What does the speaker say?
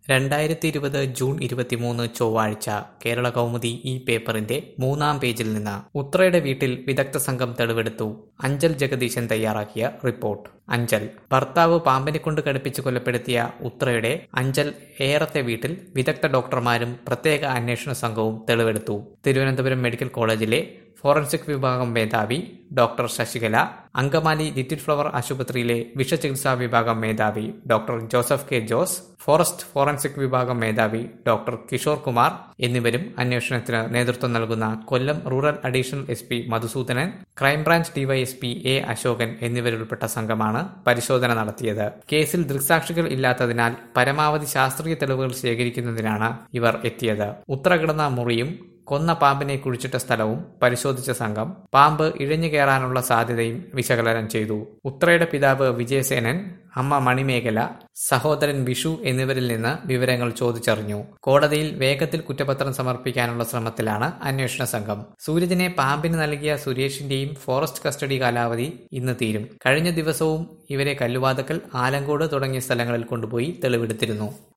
രണ്ടായിരത്തി ഇരുപത് ജൂൺ ഇരുപത്തിമൂന്ന് ചൊവ്വാഴ്ച കേരള കൗമുദി ഈ പേപ്പറിന്റെ മൂന്നാം പേജിൽ നിന്ന് ഉത്രയുടെ വീട്ടിൽ വിദഗ്ധ സംഘം തെളിവെടുത്തു അഞ്ചൽ ജഗദീശൻ തയ്യാറാക്കിയ റിപ്പോർട്ട് അഞ്ചൽ ഭർത്താവ് പാമ്പിനെ കൊണ്ട് കടുപ്പിച്ച് കൊലപ്പെടുത്തിയ ഉത്രയുടെ അഞ്ചൽ ഏറത്തെ വീട്ടിൽ വിദഗ്ധ ഡോക്ടർമാരും പ്രത്യേക അന്വേഷണ സംഘവും തെളിവെടുത്തു തിരുവനന്തപുരം മെഡിക്കൽ കോളേജിലെ ഫോറൻസിക് വിഭാഗം മേധാവി doctor Sasikala Angamaly little flower ആശുപത്രിയിലെ വിഷചികിത്സാ വിഭാഗം മേധാവി doctor Joseph K Jose forest forensic വിഭാഗം മേധാവി ഡോക്ടർ കിഷോർ കുമാർ എന്നിവരും അന്വേഷണത്തിന് നേതൃത്വം നൽകുന്ന Kollam rural additional S P Madhusoodanan crime branch DySP A Ashokan എന്നിവരുൾപ്പെട്ട സംഘമാണ് പരിശോധന നടത്തിയത് കേസിൽ ദൃക്സാക്ഷികൾ ഇല്ലാത്തതിനാൽ പരമാവധി ശാസ്ത്രീയ തെളിവുകൾ ശേഖരിക്കുന്നതിനാണ് ഇവർ എത്തിയത് ഉത്തര കിടന്ന മുറിയും കൊന്ന പാമ്പിനെ കുഴിച്ചിട്ട സ്ഥലവും പരിശോധിച്ച സംഘം പാമ്പ് ഇഴഞ്ഞു കയറാനുള്ള സാധ്യതയും വിശകലനം ചെയ്തു ഉത്രയുടെ പിതാവ് വിജയസേനൻ അമ്മ മണിമേഖല സഹോദരൻ വിഷു എന്നിവരിൽ നിന്ന് വിവരങ്ങൾ ചോദിച്ചറിഞ്ഞു കോടതിയിൽ വേഗത്തിൽ കുറ്റപത്രം സമർപ്പിക്കാനുള്ള ശ്രമത്തിലാണ് അന്വേഷണ സംഘം സൂരജിനെ പാമ്പിന് നൽകിയ സുരേഷിന്റെയും ഫോറസ്റ്റ് കസ്റ്റഡി കാലാവധി ഇന്ന് തീരും കഴിഞ്ഞ ദിവസവും ഇവരെ കല്ലുവാതക്കൽ ആലങ്കോട് തുടങ്ങിയ സ്ഥലങ്ങളിൽ കൊണ്ടുപോയി തെളിവെടുത്തിരുന്നു